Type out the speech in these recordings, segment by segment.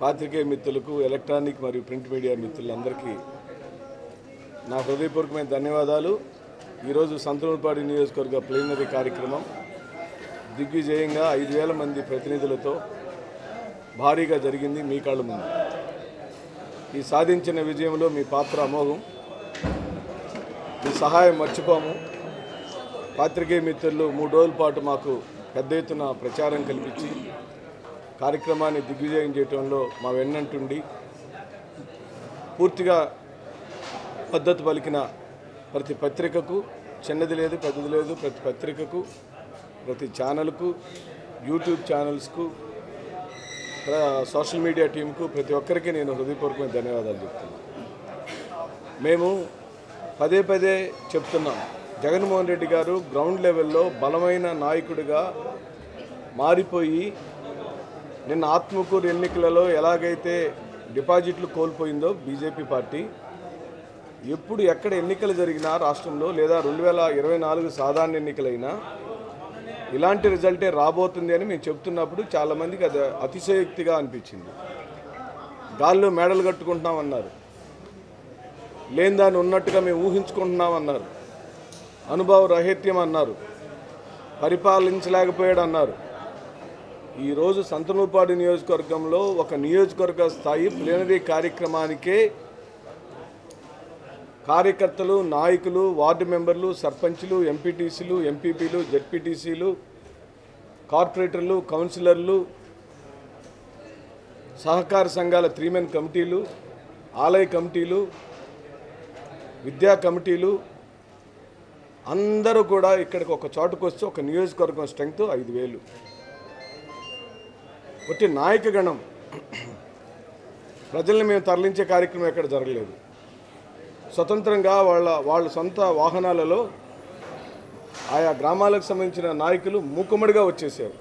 పాత్రికేయ మిత్రులకు ఎలక్ట్రానిక్ మరియు ప్రింట్ మీడియా మిత్రులందరికీ నా హృదయపూర్వకమైన ధన్యవాదాలు ఈరోజు సంతనూరుపాడి నియోజకవర్గ ప్లీనరీ కార్యక్రమం దిగ్విజయంగా ఐదు వేల మంది ప్రతినిధులతో భారీగా జరిగింది మీ కళ్ళ ముందు ఈ సాధించిన విజయంలో మీ పాత్ర అమోఘం మీ సహాయం మర్చిపోము పాత్రికేయ మిత్రులు మూడు రోజుల పాటు మాకు పెద్ద ఎత్తున ప్రచారం కల్పించి కార్యక్రమాన్ని దిగ్విజయం చేయడంలో మా వెన్నంటుండి పూర్తిగా పద్ధతి పలికిన ప్రతి పత్రికకు చిన్నది లేదు పెద్దది లేదు ప్రతి పత్రికకు ప్రతి ఛానల్కు యూట్యూబ్ ఛానల్స్కు ప్ర- సోషల్ మీడియా టీంకు ప్రతి ఒక్కరికి నేను హృదయపూర్వకమైన ధన్యవాదాలు చెప్తున్నాను మేము పదే పదే చెప్తున్నాం జగన్మోహన్ రెడ్డి గారు గ్రౌండ్ లెవెల్లో బలమైన నాయకుడిగా మారిపోయి నిన్న ఆత్మకూరు ఎన్నికలలో ఎలాగైతే డిపాజిట్లు కోల్పోయిందో బీజేపీ పార్టీ ఎప్పుడు ఎక్కడ ఎన్నికలు జరిగినా రాష్ట్రంలో లేదా రెండు వేల ఇరవై నాలుగు సాధారణ ఎన్నికలైనా ఇలాంటి రిజల్టే రాబోతుంది అని మేము చెప్తున్నప్పుడు చాలామందికి అది అతిశయోక్తిగా అనిపించింది గాల్లో మేడలు కట్టుకుంటున్నామన్నారు లేని దాన్ని ఉన్నట్టుగా మేము ఊహించుకుంటున్నామన్నారు అనుభవ రహిత్యం అన్నారు పరిపాలించలేకపోయాడు అన్నారు ఈరోజు సంతనూపాడు నియోజకవర్గంలో ఒక నియోజకవర్గ స్థాయి ప్లీనరీ కార్యక్రమానికే కార్యకర్తలు నాయకులు వార్డు మెంబర్లు సర్పంచ్లు ఎంపీటీసీలు ఎంపీపీలు జెడ్పీటీసీలు కార్పొరేటర్లు కౌన్సిలర్లు సహకార సంఘాల త్రీమెన్ కమిటీలు ఆలయ కమిటీలు విద్యా కమిటీలు అందరూ కూడా ఇక్కడికి ఒక చోటుకు వస్తే ఒక నియోజకవర్గం స్ట్రెంగ్త్ ఐదు వేలు ఒకటి నాయకగణం ప్రజల్ని మేము తరలించే కార్యక్రమం ఎక్కడ జరగలేదు స్వతంత్రంగా వాళ్ళ వాళ్ళ సొంత వాహనాలలో ఆయా గ్రామాలకు సంబంధించిన నాయకులు మూకుమ్మడిగా వచ్చేసారు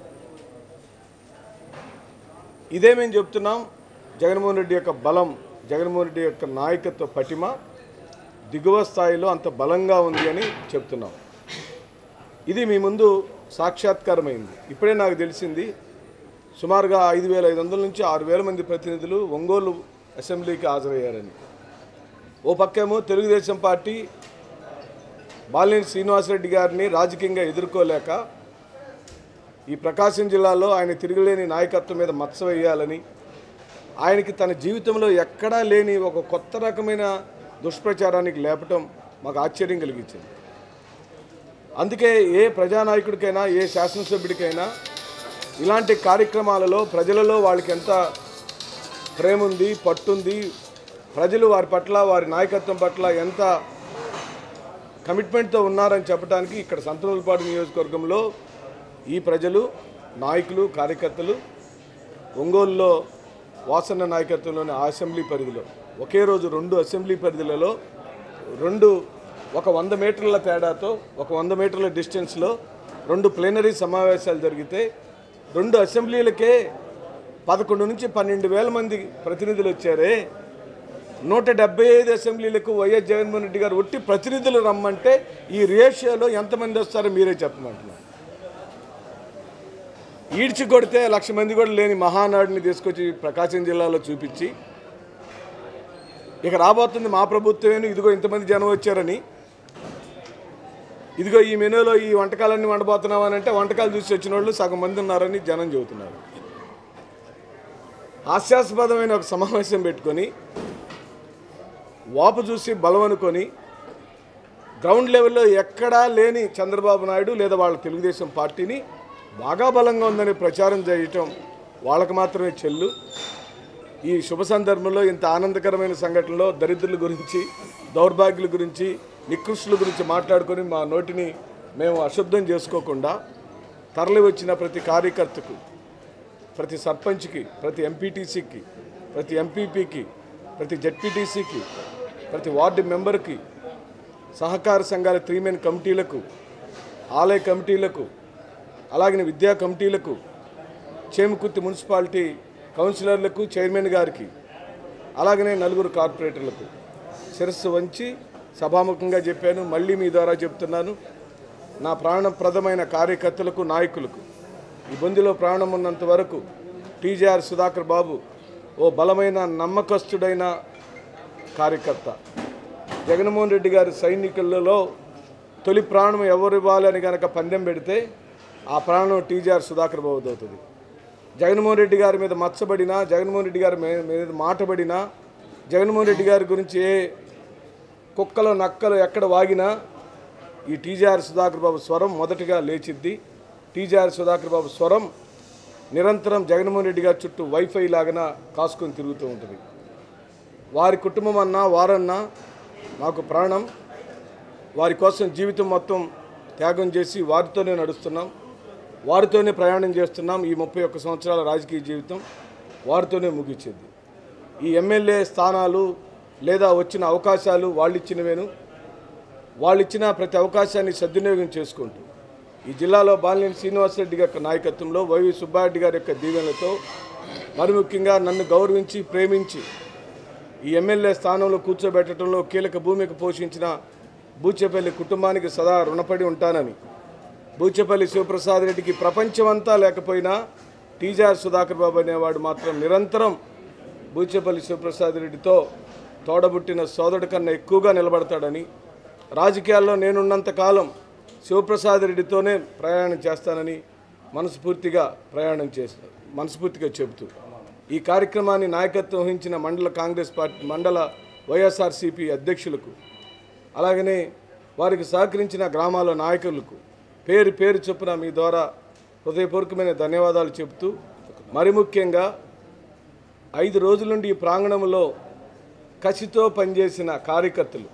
ఇదే మేము చెప్తున్నాం జగన్మోహన్ రెడ్డి యొక్క బలం జగన్మోహన్ రెడ్డి యొక్క నాయకత్వ పటిమ దిగువ స్థాయిలో అంత బలంగా ఉంది అని చెప్తున్నాం ఇది మీ ముందు సాక్షాత్కారమైంది ఇప్పుడే నాకు తెలిసింది సుమారుగా ఐదు వేల ఐదు వందల నుంచి ఆరు వేల మంది ప్రతినిధులు ఒంగోలు అసెంబ్లీకి హాజరయ్యారని ఓ పక్కేమో తెలుగుదేశం పార్టీ బాలినేని శ్రీనివాసరెడ్డి గారిని రాజకీయంగా ఎదుర్కోలేక ఈ ప్రకాశం జిల్లాలో ఆయన తిరగలేని నాయకత్వం మీద మచ్చ వేయాలని ఆయనకి తన జీవితంలో ఎక్కడా లేని ఒక కొత్త రకమైన దుష్ప్రచారానికి లేపటం మాకు ఆశ్చర్యం కలిగించింది అందుకే ఏ ప్రజానాయకుడికైనా ఏ శాసనసభ్యుడికైనా ఇలాంటి కార్యక్రమాలలో ప్రజలలో వాళ్ళకి ఎంత ప్రేమ ఉంది పట్టుంది ప్రజలు వారి పట్ల వారి నాయకత్వం పట్ల ఎంత కమిట్మెంట్తో ఉన్నారని చెప్పడానికి ఇక్కడ సంతనూరుపాడు నియోజకవర్గంలో ఈ ప్రజలు నాయకులు కార్యకర్తలు ఒంగోలులో వాసన్న నాయకత్వంలోని ఆ అసెంబ్లీ పరిధిలో ఒకే రోజు రెండు అసెంబ్లీ పరిధిలలో రెండు ఒక వంద మీటర్ల తేడాతో ఒక వంద మీటర్ల డిస్టెన్స్లో రెండు ప్లేనరీ సమావేశాలు జరిగితే రెండు అసెంబ్లీలకే పదకొండు నుంచి పన్నెండు వేల మంది ప్రతినిధులు వచ్చారే నూట డెబ్బై ఐదు అసెంబ్లీలకు వైఎస్ జగన్మోహన్ రెడ్డి గారు ఒట్టి ప్రతినిధులు రమ్మంటే ఈ రేషియోలో ఎంతమంది వస్తారో మీరే చెప్పమంటున్నారు ఈడ్చి కొడితే లక్ష మంది కూడా లేని మహానాడిని తీసుకొచ్చి ప్రకాశం జిల్లాలో చూపించి ఇక రాబోతుంది మా ప్రభుత్వమేను ఇదిగో ఇంతమంది జనం వచ్చారని ఇదిగో ఈ మెనూలో ఈ వంటకాలన్నీ వండబోతున్నామని అంటే వంటకాలు చూసి వచ్చిన వాళ్ళు సగం మంది ఉన్నారని జనం చెబుతున్నారు హాస్యాస్పదమైన ఒక సమావేశం పెట్టుకొని వాపు చూసి బలం అనుకొని గ్రౌండ్ లెవెల్లో ఎక్కడా లేని చంద్రబాబు నాయుడు లేదా వాళ్ళ తెలుగుదేశం పార్టీని బాగా బలంగా ఉందని ప్రచారం చేయటం వాళ్ళకి మాత్రమే చెల్లు ఈ శుభ సందర్భంలో ఇంత ఆనందకరమైన సంఘటనలో దరిద్రుల గురించి దౌర్భాగ్యుల గురించి నికృష్టుల గురించి మాట్లాడుకొని మా నోటిని మేము అశుద్ధం చేసుకోకుండా తరలి వచ్చిన ప్రతి కార్యకర్తకు ప్రతి సర్పంచ్కి ప్రతి ఎంపీటీసీకి ప్రతి ఎంపీపీకి ప్రతి జెడ్పీటీసీకి ప్రతి వార్డు మెంబర్కి సహకార సంఘాల త్రీమెన్ కమిటీలకు ఆలయ కమిటీలకు అలాగే విద్యా కమిటీలకు చేమకుర్తి మున్సిపాలిటీ కౌన్సిలర్లకు చైర్మన్ గారికి అలాగనే నలుగురు కార్పొరేటర్లకు శిరస్సు వంచి సభాముఖంగా చెప్పాను మళ్ళీ మీ ద్వారా చెప్తున్నాను నా ప్రాణప్రదమైన కార్యకర్తలకు నాయకులకు ఈ బొందిలో ప్రాణం ఉన్నంత వరకు టీజేఆర్ సుధాకర్ బాబు ఓ బలమైన నమ్మకస్తుడైన కార్యకర్త జగన్మోహన్ రెడ్డి గారి సైనికులలో తొలి ప్రాణం ఎవరు ఇవ్వాలని కనుక పందెం పెడితే ఆ ప్రాణం టీజీఆర్ సుధాకర్ బాబు అవుతుంది జగన్మోహన్ రెడ్డి గారి మీద మచ్చబడినా జగన్మోహన్ రెడ్డి గారి మీ- మీద మాటబడినా జగన్మోహన్ రెడ్డి గారి గురించి ఏ కుక్కలు నక్కలు ఎక్కడ వాగినా ఈ టీజీఆర్ సుధాకర్ బాబు స్వరం మొదటగా లేచిద్ది టీజీఆర్ సుధాకర్ బాబు స్వరం నిరంతరం జగన్మోహన్ రెడ్డి గారి చుట్టూ వైఫై లాగన కాసుకొని తిరుగుతూ ఉంటుంది వారి కుటుంబం అన్నా వారన్నా మాకు ప్రాణం వారి కోసం జీవితం మొత్తం త్యాగం చేసి వారితోనే నడుస్తున్నాం వారితోనే ప్రయాణం చేస్తున్నాం ఈ ముప్పై ఒక్క సంవత్సరాల రాజకీయ జీవితం వారితోనే ముగిచ్చింది ఈ ఎమ్మెల్యే స్థానాలు లేదా వచ్చిన అవకాశాలు వాళ్ళు ఇచ్చినవేను వాళ్ళు ఇచ్చిన ప్రతి అవకాశాన్ని సద్వినియోగం చేసుకుంటూ ఈ జిల్లాలో బాలినేని శ్రీనివాసరెడ్డి గారి యొక్క నాయకత్వంలో వైవి సుబ్బారెడ్డి గారి యొక్క దీవెనలతో మరి ముఖ్యంగా నన్ను గౌరవించి ప్రేమించి ఈ ఎమ్మెల్యే స్థానంలో కూర్చోబెట్టడంలో కీలక భూమిక పోషించిన బూచేపల్లి కుటుంబానికి సదా రుణపడి ఉంటానని బూచేపల్లి శివప్రసాద్ రెడ్డికి ప్రపంచమంతా లేకపోయినా టీజార్ సుధాకర్ బాబు అనేవాడు మాత్రం నిరంతరం బూచేపల్లి శివప్రసాద్ రెడ్డితో తోడబుట్టిన సోదరుడి కన్నా ఎక్కువగా నిలబడతాడని రాజకీయాల్లో నేనున్నంత కాలం శివప్రసాద్ రెడ్డితోనే ప్రయాణం చేస్తానని మనస్ఫూర్తిగా ప్రయాణం చేస్తా మనస్ఫూర్తిగా చెబుతూ ఈ కార్యక్రమాన్ని నాయకత్వం వహించిన మండల కాంగ్రెస్ పార్టీ మండల వైఎస్ఆర్సీపీ అధ్యక్షులకు అలాగనే వారికి సహకరించిన గ్రామాల నాయకులకు పేరు పేరు చొప్పున మీ ద్వారా హృదయపూర్వకమైన ధన్యవాదాలు చెబుతూ మరి ముఖ్యంగా ఐదు రోజుల నుండి ఈ ప్రాంగణంలో కసితో పనిచేసిన కార్యకర్తలు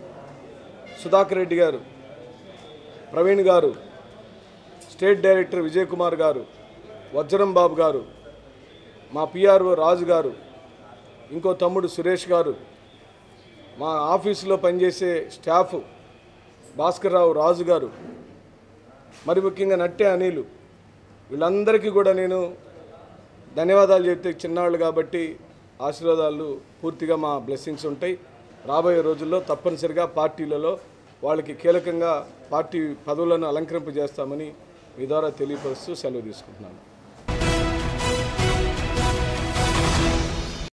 సుధాకర్ రెడ్డి గారు ప్రవీణ్ గారు స్టేట్ డైరెక్టర్ విజయ్ కుమార్ గారు వజ్రం బాబు గారు మా పిఆర్ఓ రాజు గారు ఇంకో తమ్ముడు సురేష్ గారు మా ఆఫీసులో పనిచేసే స్టాఫ్ భాస్కర్ రావు రాజు గారు మరి ముఖ్యంగా నట్టే అనిలు వీళ్ళందరికీ కూడా నేను ధన్యవాదాలు చెప్తే చిన్నవాళ్ళు కాబట్టి ఆశీర్వాదాలు పూర్తిగా మా బ్లెస్సింగ్స్ ఉంటాయి రాబోయే రోజుల్లో తప్పనిసరిగా పార్టీలలో వాళ్ళకి కీలకంగా పార్టీ పదవులను అలంకరింపజేస్తామని మీ ద్వారా తెలియపరుస్తూ సెలవు తీసుకుంటున్నాను